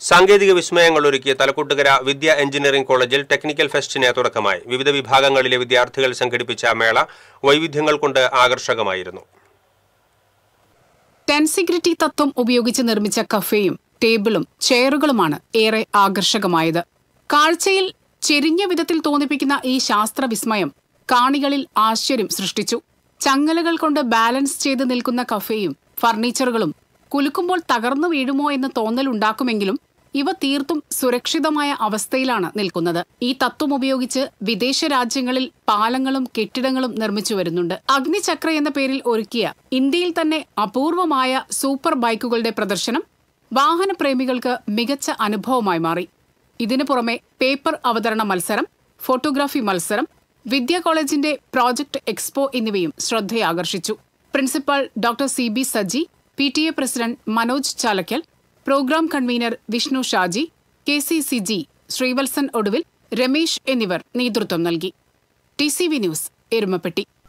സാങ്കേതിക വിസ്മയങ്ങൾ ഒരുക്കിയ തലക്കുട്ടുകര വിദ്യ എഞ്ചിനീയറിംഗ് കോളേജിൽ ടെക്നിക്കൽ ഫെസ്റ്റിന് തുടക്കമായി വിവിധ വിഭാഗങ്ങളിലെ വിദ്യാർത്ഥികൾ സംഘടിപ്പിച്ച മേള വൈവിധ്യങ്ങൾ കൊണ്ട് ആകർഷകമായിരുന്നു ടെൻസിഗ്രിറ്റി തത്വം ഉപയോഗിച്ച് നിർമ്മിച്ച കഫേയും ടേബിളും ചെയറുകളുമാണ് ഏറെ ആകർഷകമായത് കാഴ്ചയിൽ ചെരിഞ്ഞ വിധത്തിൽ തോന്നിപ്പിക്കുന്ന ഈ ശാസ്ത്ര വിസ്മയം കാണികളിൽ ആശ്ചര്യം സൃഷ്ടിച്ചു ചങ്ങലകൾ കൊണ്ട് ബാലൻസ് ചെയ്ത് നിൽക്കുന്ന കഫേയും ഫർണിച്ചറുകളും കുലുക്കുമ്പോൾ തകർന്നു വീഴുമോ എന്ന് തോന്നലുണ്ടാക്കുമെങ്കിലും ഇവ തീർത്തും സുരക്ഷിതമായ അവസ്ഥയിലാണ് നിൽക്കുന്നത് ഈ തത്വം ഉപയോഗിച്ച് വിദേശ രാജ്യങ്ങളിൽ പാലങ്ങളും കെട്ടിടങ്ങളും നിർമ്മിച്ചു വരുന്നുണ്ട് അഗ്നിചക്ര എന്ന പേരിൽ ഒരുക്കിയ ഇന്ത്യയിൽ തന്നെ അപൂർവമായ സൂപ്പർ ബൈക്കുകളുടെ പ്രദർശനം വാഹനപ്രേമികൾക്ക് മികച്ച അനുഭവമായി മാറി ഇതിനു പുറമെ പേപ്പർ അവതരണ മത്സരം ഫോട്ടോഗ്രാഫി മത്സരം വിദ്യാ കോളേജിന്റെ പ്രോജക്ട് എക്സ്പോ എന്നിവയും ശ്രദ്ധയാകർഷിച്ചു principal doctor C B Saji P T A president Manoj Chalakkal programme convenor Vishnu Shaji K C C G Sreevalsan ഒടുവിൽ രമേശ് എന്നിവർ നേതൃത്വം നൽകി T C V news Erumapetty